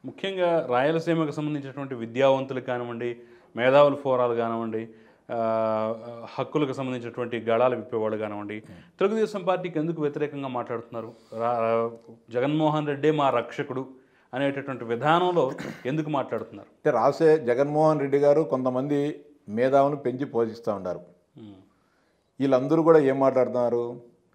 ముఖ్యంగా రాయలసీమకు సంబంధించినటువంటి విద్యావంతులు కానివ్వండి మేధావుల ఫోరాలు కానివ్వండి ఆ, హక్కులకు సంబంధించినటువంటి గళాలు విప్పేవాళ్ళు కానివ్వండి తెలుగుదేశం పార్టీకి ఎందుకు వ్యతిరేకంగా మాట్లాడుతున్నారు రా- జగన్మోహన్ రెడ్డే మా రక్షకుడు అనేటటువంటి విధానంలో ఎందుకు మాట్లాడుతున్నారు అంటే రాసే జగన్మోహన్ రెడ్డి గారు కొంతమంది మేధావులను పెంచి పోషిస్తూ ఉన్నారు ఉమ్, వీళ్ళందరూ కూడా ఏం మాట్లాడుతున్నారు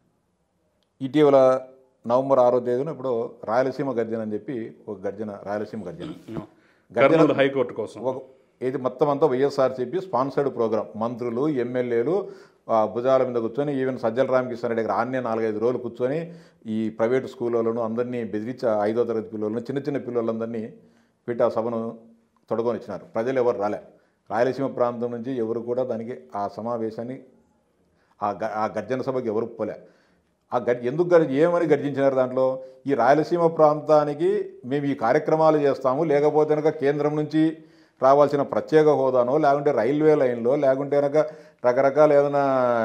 ఇటీవల నవంబర్ ఆరో తేదీన ఇప్పుడు రాయలసీమ గర్జన అని చెప్పి ఒక గర్జన రాయలసీమ గర్జన ఉమ్. కర్నూలు హైకోర్టు కోసం ఒక ఇది మొత్తం అంతా వైఎస్ఆర్సీపీ స్పాన్సర్డ్ ప్రోగ్రామ్ మంత్రులు ఎమ్మెల్యేలు ఆ, భుజాల మీద కూర్చొని ఈవెన్ సజ్జల రామకృష్ణ రెడ్డి గారు ఆన్నే నాలుగైదు రోజులు కూర్చొని ఈ ప్రైవేట్ స్కూళ్ళను అందరినీ బెదిరించి ఆ ఐదో తరగతి పిల్లలను చిన్న చిన్న పిల్లలందరినీ పెట్టి ఆ సభను తొడగొని ఇచ్చినారు ప్రజలు ఎవరు రాలే రాయలసీమ ప్రాంతం నుంచి ఎవరు కూడా దానికి ఆ సమావేశాన్ని ఆ గ ఆ గర్జన సభకి ఎవరు పోలే ఆ గర్ ఎందుకు గర్ ఏమని గర్జించినారు దాంట్లో ఈ రాయలసీమ ప్రాంతానికి మేము ఈ కార్యక్రమాలు చేస్తాము లేకపోతే కనుక కేంద్రం నుంచి రావాల్సిన ప్రత్యేక హోదానో లేకుంటే రైల్వే లైన్లో లేకుంటే కనుక రకరకాల ఏదైనా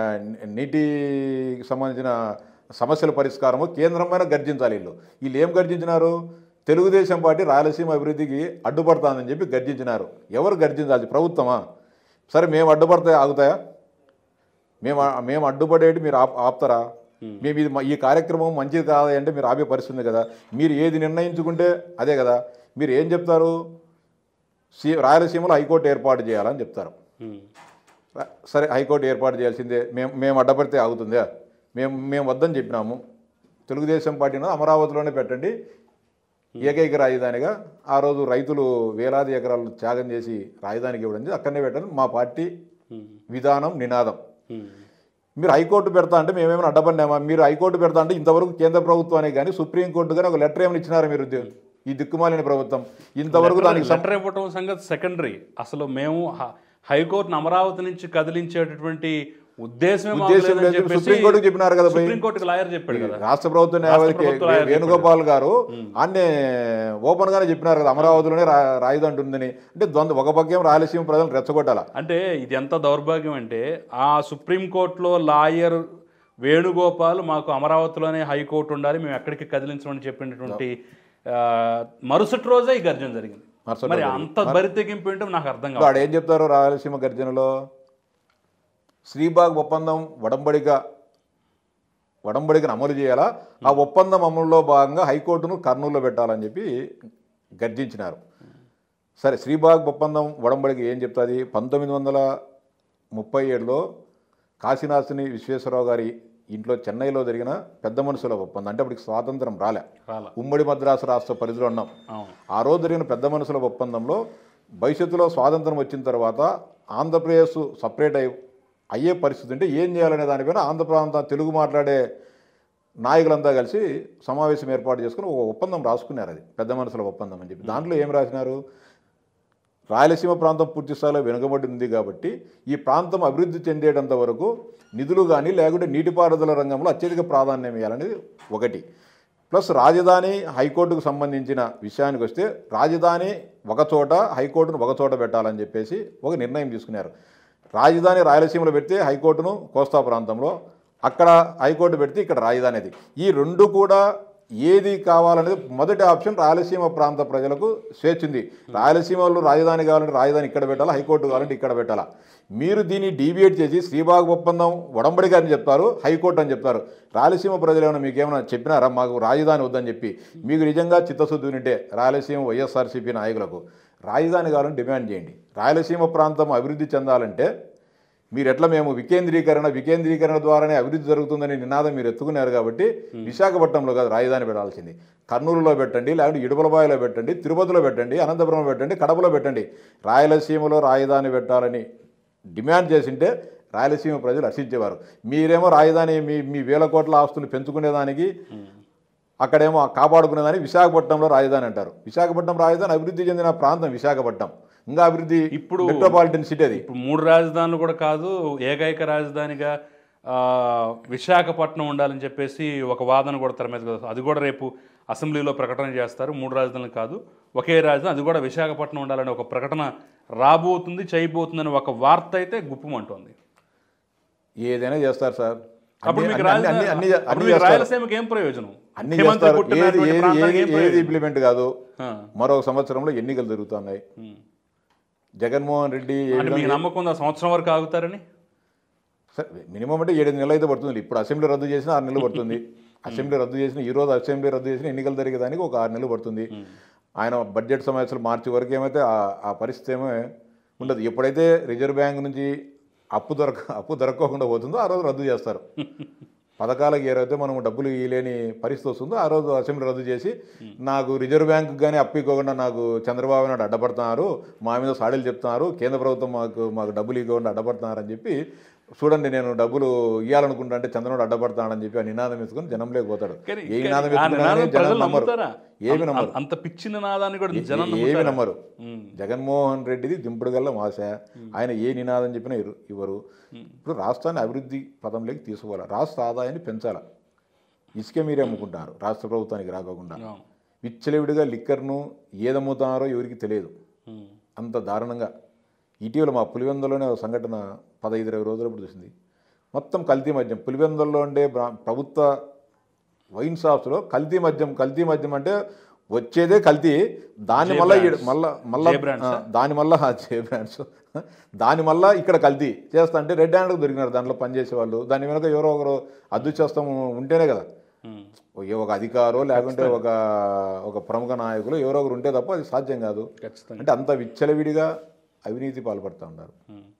నీటికి సంబంధించిన సమస్యల పరిష్కారము కేంద్రం పైన గర్జించాలి వీళ్ళు వీళ్ళు ఏం గర్జించినారు తెలుగుదేశం పార్టీ రాయలసీమ అభివృద్ధికి అడ్డుపడుతుందని చెప్పి గర్జించినారు ఎవరు గర్జించాలి ప్రభుత్వమా సరే మేము అడ్డుపడితే ఆగుతాయా మేము మేము అడ్డుపడేటి మీరు ఆప్ ఆపుతారా మేము ఇది మ- ఈ కార్యక్రమం మంచిది కాదు అంటే మీరు ఆపే పరిస్థితి ఉంది కదా మీరు ఏది నిర్ణయించుకుంటే అదే కదా మీరు ఏం చెప్తారు సీ రాయలసీమలో హైకోర్టు ఏర్పాటు చేయాలని చెప్తారు ఉమ్, రా- సరే హైకోర్టు ఏర్పాటు చేయాల్సిందే మేము మేము అడ్డపడితే ఆగుతుందా మేము మేము వద్దని చెప్పినాము తెలుగుదేశం పార్టీని అమరావతిలోనే పెట్టండి ఏకైక రాజధానిగా ఆ రోజు రైతులు వేలాది ఎకరాలు త్యాగం చేసి రాజధానికి ఇవ్వడం జరిగింది. అక్కడనే పెట్టండి మా పార్టీ ఉమ్, విధానం నినాదం ఉమ్. మీరు హైకోర్టు పెడతా అంటే మేమేమైనా అడ్డపడినామా మీరు హైకోర్టు పెడతా అంటే ఇంతవరకు కేంద్ర ప్రభుత్వానికి కానీ సుప్రీంకోర్టు కానీ ఒక లెటర్ ఏమైనా ఇచ్చినారా మీరు ఈ దిక్కుమాలిన ప్రభుత్వం ఇంతవరకు దానికి సం- లెటర్ ఇవ్వటం సంగతి సెకండరీ అసలు మేము హ- హైకోర్టును అమరావతి నుంచి కదిలించేటటువంటి ఉద్దేశమే మాకు ఉద్దేశం లేదని లేదు. చెప్పేసి సుప్రీంకోర్టుకు చెప్పినారు కదా పోయి. సుప్రీంకోర్టుకి లాయర్ చెప్పాడు కదా రాష్ట్ర ప్రభుత్వ న్యాయవాది కే- ప్రభుత్వ లాయర్ వేణుగోపాల్ గారు అన్నే ఓపెన్ గానే చెప్పినారు కదా అమరావతిలోనే రా- రాజధాని ఉందని అంటే ద్వంద్వ ఒక పక్కేం రాయలసీమ ప్రజలను రెచ్చగొట్టాల అంటే ఇది ఎంత దౌర్భాగ్యం అంటే ఆ సుప్రీంకోర్టులో లాయర్ వేణుగోపాల్ మాకు అమరావతిలోనే హైకోర్టు ఉండాలి మేము ఎక్కడికి కదిలించమని చెప్పినటువంటి ఆ, మరుసటి రోజే ఈ గర్జన జరిగింది మరుసటి మరి అంత బరితెగింపు ఏంటో నాకు అర్థం కాదు వాడు ఏం చెప్తారు రాయలసీమ గర్జనలో శ్రీబాగ్ ఒప్పందం వడంబడిక వడంబడికను అమలు చేయాలా ఆ ఒప్పందం అమలులో భాగంగా హైకోర్టును కర్నూలులో పెట్టాలని చెప్పి గర్జించినారు సరే శ్రీబాగ్ ఒప్పందం వడంబడిక ఏం చెప్తుంది పంతొమ్మిది వందల ముప్పై ఏడులో కాశీనాథుని విశ్వేశ్వరరావు గారి ఇంట్లో చెన్నైలో జరిగిన పెద్ద మనుషుల ఒప్పందం అంటే అప్పటికి స్వాతంత్రం రాలే రాల ఉమ్మడి మద్రాసు రాష్ట్ర పరిధిలో ఉన్నాం అవును ఆ రోజు జరిగిన పెద్ద మనుషుల ఒప్పందంలో భవిష్యత్తులో స్వాతంత్రం వచ్చిన తర్వాత ఆంధ్రప్రదేశ్ సపరేట్ అయ్యి అయ్యే పరిస్థితి ఉంటే ఏం చేయాలనే దానిపైన ఆంధ్ర ప్రాంత తెలుగు మాట్లాడే నాయకులంతా కలిసి సమావేశం ఏర్పాటు చేసుకుని ఒక ఒప్పందం రాసుకున్నారు అది పెద్ద మనుషుల ఒప్పందం అని చెప్పి దాంట్లో ఏం రాసినారు రాయలసీమ ప్రాంతం పూర్తి స్థాయిలో వెనుకబడి ఉంది కాబట్టి ఈ ప్రాంతం అభివృద్ధి చెందేటంత వరకు నిధులు కానీ లేకుంటే నీటిపారుదల రంగంలో అత్యధిక ప్రాధాన్యం ఇవ్వాలనేది ఒకటి ప్లస్ రాజధాని హైకోర్టుకు సంబంధించిన విషయానికి వస్తే రాజధాని ఒక చోట హైకోర్టును ఒక చోట పెట్టాలని చెప్పేసి ఒక నిర్ణయం తీసుకున్నారు రాజధాని రాయలసీమలో పెడితే హైకోర్టును కోస్తా ప్రాంతంలో అక్కడ హైకోర్టు పెడితే ఇక్కడ రాజధాని అది ఈ రెండు కూడా ఏది కావాలనేది మొదటి ఆప్షన్ రాయలసీమ ప్రాంత ప్రజలకు స్వేచ్ఛ ఉంది రాయలసీమలో రాజధాని కావాలంటే రాజధాని ఇక్కడ పెట్టాలా హైకోర్టు కావాలంటే ఇక్కడ పెట్టాలా మీరు దీన్ని డీవియేట్ చేసి శ్రీబాగ్ ఒప్పందం వడంబడిక అని చెప్తారు హైకోర్టు అని చెప్తారు రాయలసీమ ప్రజలు ఏమైనా మీకు ఏమైనా చెప్పినారా మాకు రాజధాని వద్దని చెప్పి మీకు నిజంగా చిత్తశుద్ధి ఉంటే రాయలసీమ వైఎస్ఆర్సీపీ నాయకులకు రాజధాని కావాలని డిమాండ్ చేయండి రాయలసీమ ప్రాంతం అభివృద్ధి చెందాలంటే మీరు ఎట్లా మేము వికేంద్రీకరణ వికేంద్రీకరణ ద్వారానే అభివృద్ధి జరుగుతుందని నినాదం మీరు ఎత్తుకున్నారు కాబట్టి విశాఖపట్నంలో కాదు రాజధాని పెట్టాల్సింది కర్నూలులో పెట్టండి లేకుంటే ఇడుపలబాయిలో పెట్టండి తిరుపతిలో పెట్టండి అనంతపురంలో పెట్టండి కడపలో పెట్టండి రాయలసీమలో రాజధాని పెట్టాలని డిమాండ్ చేసింటే రాయలసీమ ప్రజలు హర్షించేవారు మీరేమో రాజధాని మీ మీ వేల కోట్ల ఆస్తులు పెంచుకునేదానికి అక్కడేమో కాపాడుకునేదానికి విశాఖపట్నంలో రాజధాని అంటారు విశాఖపట్నం రాజధాని అభివృద్ధి చెందిన ప్రాంతం విశాఖపట్నం ఇంకా అభివృద్ధి ఇప్పుడు- మెట్రోపాలిటన్ సిటీ అది ఇప్పుడు మూడు రాజధానులు కూడా కాదు ఏకైక రాజధానిగా ఆ, విశాఖపట్నం ఉండాలని చెప్పేసి ఒక వాదన కూడా తెర మీద కదా. అది కూడా రేపు అసెంబ్లీలో ప్రకటన చేస్తారు మూడు రాజధానులు కాదు ఒకే రాజధాని అది కూడా విశాఖపట్నం ఉండాలని ఒక ప్రకటన రాబోతుంది చేయబోతుందని ఒక వార్త అయితే గుప్పమంటోంది ఏదైనా చేస్తారు సార్ అప్పుడు అన్ని- మీకు అన్ని- అన్ని- రాజధాని అన్ని- అప్పుడు అన్ని మీకు చేస్తారు రాయలసీమకి ఏం ప్రయోజనం అన్ని ముఖ్యమంత్రి చేస్తారు పుట్టినటువంటి ఏది ఏది ప్రాంతానికి ఏది ఏం ఏది ప్రయోజనం? ఇంప్లిమెంట్ కాదు ఆ, మరో సంవత్సరంలో ఎన్నికలు జరుగుతున్నాయి ఉమ్. జగన్మోహన్ రెడ్డి ఏ అంటే మీకు నమ్మకం ఉందా సంవత్సరం వరకు ఆగుతారని సరే, మినిమం అంటే ఏడు నెలలు అయితే పడుతుంది ఇప్పుడు అసెంబ్లీ రద్దు చేసిన ఆరు నెలలు పడుతుంది అసెంబ్లీ రద్దు చేసిన ఈ రోజు అసెంబ్లీ రద్దు చేసిన ఎన్నికలు జరిగేదానికి ఒక ఆరు నెలలు పడుతుంది ఆయన బడ్జెట్ సమావేశాలు మార్చి వరకు ఏమైతే ఆ- ఆ పరిస్థితి ఏమో ఉండదు ఎప్పుడైతే రిజర్వ్ బ్యాంక్ నుంచి అప్పు దొరక అప్పు దొరకకుండా పోతుందో ఆ రోజు రద్దు చేస్తారు పథకాలకు ఏదైతే మనం డబ్బులు ఇవ్వలేని పరిస్థితి వస్తుందో ఆ రోజు అసెంబ్లీ రద్దు చేసి నాకు రిజర్వ్ బ్యాంక్ కానీ అప్పు ఇవ్వకుండా నాకు చంద్రబాబు నాయుడు అడ్డపడుతున్నారు మా మీద సాడీలు చెప్తున్నారు కేంద్ర ప్రభుత్వం మాకు మాకు డబ్బులు ఇవ్వకుండా అడ్డపడుతున్నారు అని చెప్పి చూడండి నేను డబ్బులు ఇవ్వాలనుకుంటా అంటే చంద్రబాబు అడ్డపడుతున్నాడని చెప్పి ఆ నినాదం వేసుకొని జనంలోకి పోతాడు కానీ ఏ నినాదం ఆ ఎత్తుకున్నా నినాదం కానీ జనం ప్రజలు నమ్మరు నమ్ముతారా ఏమి అంత- నమ్మరు అంత పిచ్చి నినాదాన్ని కూడా జనం ఏమి నమ్ముతారా? నమ్మరు ఉమ్. జగన్మోహన్ రెడ్డిది దింపుడు గల్ల ఆశ ఆయన ఏ నినాదం చెప్పినా ఇరు- ఇవ్వరు ఇప్పుడు రాష్ట్రాన్ని అభివృద్ధి పదంలోకి తీసుకోవాలి రాష్ట్ర ఆదాయాన్ని పెంచాలి ఇసుక మీరే అమ్ముకుంటారు రాష్ట్ర ప్రభుత్వానికి రాకోకుండా అవును. విచ్చలవిడిగా లిక్కర్ను ఏదమ్ముతున్నారో ఎవరికి తెలియదు ఉమ్. అంత దారుణంగా ఇటీవల మా పులివెందులోనే ఒక సంఘటన పదహైదు ఇరవై రోజులప్పుడు చూసింది మొత్తం కల్తీ మద్యం పులివెందుల్లో ఉండే బ్రా- ప్రభుత్వ వైన్ షాప్స్లో కల్తీ మద్యం కల్తీ మద్యం అంటే వచ్చేదే కల్తీ దాని జే మళ్ళీ బ్రాండ్స్. మళ్ళా మళ్ళా జే బ్రాండ్స్ ఆ, దాని మళ్ళా ఆ, జే బ్రాండ్స్ దాని మళ్ళా ఇక్కడ కల్తీ చేస్తా అంటే రెడ్ హ్యాండ్ దొరికినారు దాంట్లో పనిచేసే వాళ్ళు దాని వెనక ఎవరో ఒకరు అద్దు చేస్తాం ఉంటేనే కదా ఉమ్. ఓ- ఒక అధికారో లేకుంటే ఒక ఒక ప్రముఖ నాయకులు ఎవరో ఒకరు ఉంటే తప్ప అది సాధ్యం కాదు ఖచ్చితంగా అంటే అంత విచ్చలవిడిగా అవినీతి పాల్పడుతూ ఉన్నారు ఉమ్.